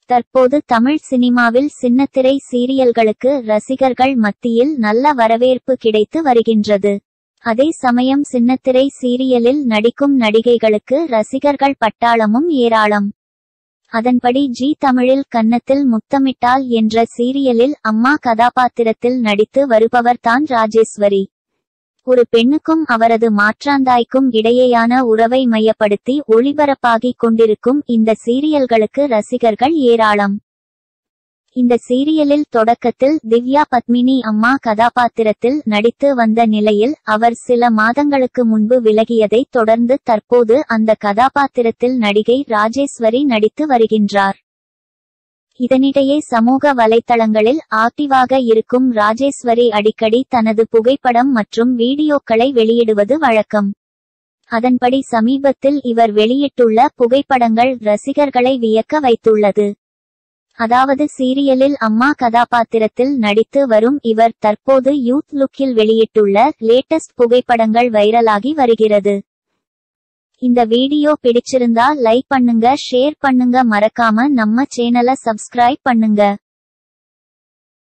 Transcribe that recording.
தற்போது தமிழ் சினிமாவில் சின்னத்திரை சீரியல்களுக்கு ரசிகர்கள் மத்தியில் நல்ல வரவேற்பு கிடைத்து வருகின்றது அதே சமயம் சின்னத்திரை சீரியலில் நடிக்கும் நடிகைகளுக்கு ரசிகர்கள் பட்டாளமும் ஏராளம் அதன்படி ஜி தமிழில் கன்னத்தில் முத்தமிட்டால் என்ற சீரியலில் அம்மா கதாபாத்திரத்தில் நடித்து வருபவர் தான் ராஜேஸ்வரி ஒரு பெண்ணுக்கும் அவரது மாற்றாந்தாய்க்கும் இடையேயான உறவை மையப்படுத்தி ஒளிபரப்பாகிக் கொண்டிருக்கும் இந்த சீரியல்களுக்கு ரசிகர்கள் ஏராளம் இந்த சீரியலில் தொடக்கத்தில் திவ்யா பத்மினி அம்மா கதாபாத்திரத்தில் நடித்து வந்த நிலையில் அவர் சில மாதங்களுக்கு முன்பு விலகியதை தொடர்ந்து தற்போது அந்த கதாபாத்திரத்தில் நடிகை ராஜேஸ்வரி நடித்து வருகின்றார் இதனிடையே சமூக வலைத்தளங்களில் ஆக்டிவாக இருக்கும் ராஜேஸ்வரி அடிக்கடி தனது புகைப்படம் மற்றும் வீடியோக்களை வெளியிடுவது வழக்கம் அதன்படி சமீபத்தில் இவர் வெளியிட்டுள்ள புகைப்படங்கள் ரசிகர்களை வியக்க வைத்துள்ளது அதாவது சீரியலில் அம்மா கதாபாத்திரத்தில் நடித்து வரும் இவர் தற்போது யூத் லுக்கில் வெளியிட்டுள்ள லேட்டஸ்ட் புகைப்படங்கள் வைரலாகி வருகிறது இந்த வீடியோ பிடிச்சிருந்தா லைக் பண்ணுங்க ஷேர் பண்ணுங்க மறக்காம நம்ம சேனலை சப்ஸ்கிரைப் பண்ணுங்க